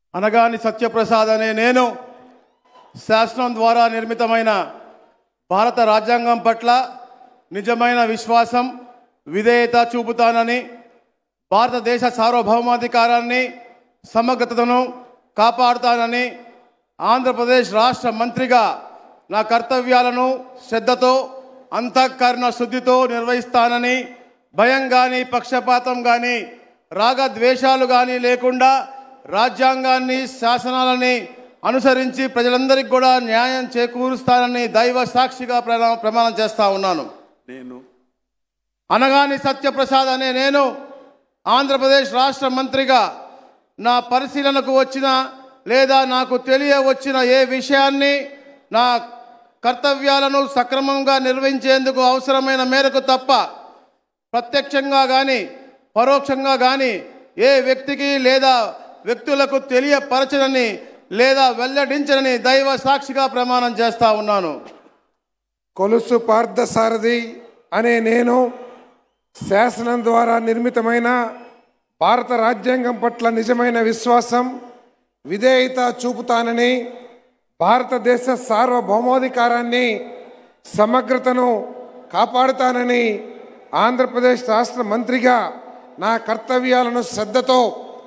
అనగాని సత్యప్రసాద్ అనే నేను శాసనం ద్వారా నిర్మితమైన భారత రాజ్యాంగం పట్ల నిజమైన విశ్వాసం విధేయత చూపుతానని భారతదేశ సార్వభౌమాధికారాన్ని సమగ్రతను కాపాడుతానని ఆంధ్రప్రదేశ్ రాష్ట్ర మంత్రిగా నా కర్తవ్యాలను శ్రద్ధతో అంతఃకరణ శుద్ధితో నిర్వహిస్తానని భయం కానీ పక్షపాతం కానీ రాగద్వేషాలు కానీ లేకుండా రాజ్యాంగాన్ని శాసనాలని అనుసరించి ప్రజలందరికీ కూడా న్యాయం చేకూరుస్తానని దైవ సాక్షిగా ప్రమాణ ప్రమాణం చేస్తా ఉన్నాను నేను అనగాని సత్యప్రసాద్ అనే నేను ఆంధ్రప్రదేశ్ రాష్ట్ర మంత్రిగా నా పరిశీలనకు వచ్చిన లేదా నాకు తెలియవచ్చిన ఏ విషయాన్ని నా కర్తవ్యాలను సక్రమంగా నిర్వహించేందుకు అవసరమైన మేరకు తప్ప ప్రత్యక్షంగా కానీ పరోక్షంగా కానీ ఏ వ్యక్తికి లేదా వ్యక్తులకు తెలియపరచనని లేదా వెల్లడించనని దైవ సాక్షిగా ప్రమాణం చేస్తా ఉన్నాను కొలుసు పార్థసారథి అనే నేను శాసనం ద్వారా నిర్మితమైన భారత రాజ్యాంగం పట్ల నిజమైన విశ్వాసం విధేయత చూపుతానని భారతదేశ సార్వభౌమాధికారాన్ని సమగ్రతను కాపాడుతానని ఆంధ్రప్రదేశ్ రాష్ట్ర మంత్రిగా నా కర్తవ్యాలను శ్రద్ధతో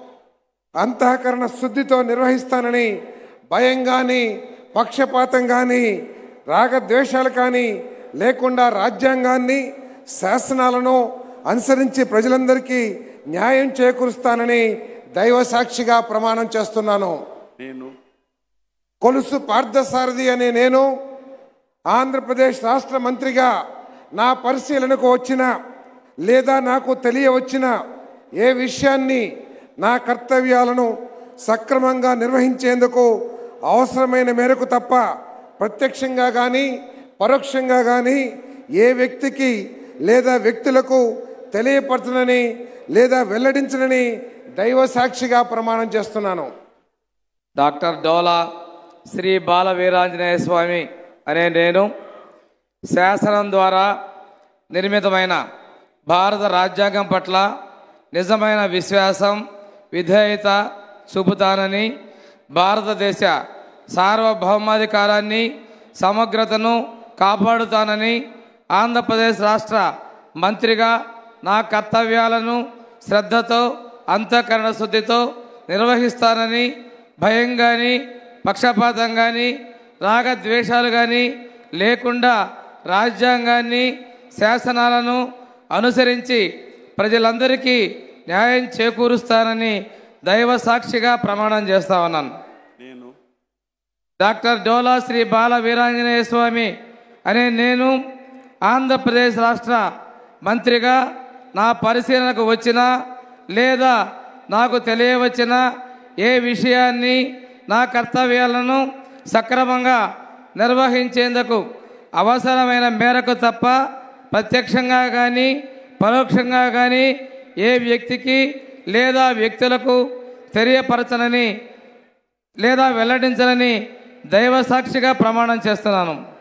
అంతఃకరణ శుద్ధితో నిర్వహిస్తానని భయం కానీ పక్షపాతం కానీ రాగద్వేషాలు కానీ లేకుండా రాజ్యాంగాన్ని శాసనాలను అనుసరించి ప్రజలందరికీ న్యాయం చేకూరుస్తానని దైవ సాక్షిగా ప్రమాణం చేస్తున్నాను నేను కొలుసు పార్థసారథి అనే నేను ఆంధ్రప్రదేశ్ రాష్ట్ర మంత్రిగా నా పరిశీలనకు వచ్చిన లేదా నాకు తెలియవచ్చిన ఏ విషయాన్ని నా కర్తవ్యాలను సక్రమంగా నిర్వహించేందుకు అవసరమైన మేరకు తప్ప ప్రత్యక్షంగా కానీ పరోక్షంగా కానీ ఏ వ్యక్తికి లేదా వ్యక్తులకు తెలియపరచనని లేదా వెల్లడించనని దైవ సాక్షిగా ప్రమాణం చేస్తున్నాను డాక్టర్ డోలా శ్రీ బాల వీరాంజనేయ స్వామి అనే నేను శాసనం ద్వారా నిర్మితమైన భారత రాజ్యాంగం పట్ల నిజమైన విశ్వాసం విధేయత చూపుతానని భారతదేశ సార్వభౌమాధికారాన్ని సమగ్రతను కాపాడుతానని ఆంధ్రప్రదేశ్ రాష్ట్ర మంత్రిగా నా కర్తవ్యాలను శ్రద్ధతో అంతఃకరణ శుద్ధితో నిర్వహిస్తానని భయం కానీ పక్షపాతం కానీ రాగద్వేషాలు కానీ లేకుండా రాజ్యాంగాన్ని శాసనాలను అనుసరించి ప్రజలందరికీ న్యాయం చేకూరుస్తానని దైవ సాక్షిగా ప్రమాణం చేస్తా ఉన్నాను నేను డాక్టర్ డోలా శ్రీ బాల వీరాంజనేయ స్వామి అనే నేను ఆంధ్రప్రదేశ్ రాష్ట్ర మంత్రిగా నా పరిశీలనకు వచ్చిన లేదా నాకు తెలియవచ్చిన ఏ విషయాన్ని నా కర్తవ్యాలను సక్రమంగా నిర్వహించేందుకు అవసరమైన మేరకు తప్ప ప్రత్యక్షంగా కానీ పరోక్షంగా కానీ ఏ వ్యక్తికి లేదా వ్యక్తులకు తెలియపరచనని లేదా వెల్లడించనని దైవ సాక్షిగా ప్రమాణం చేస్తున్నాను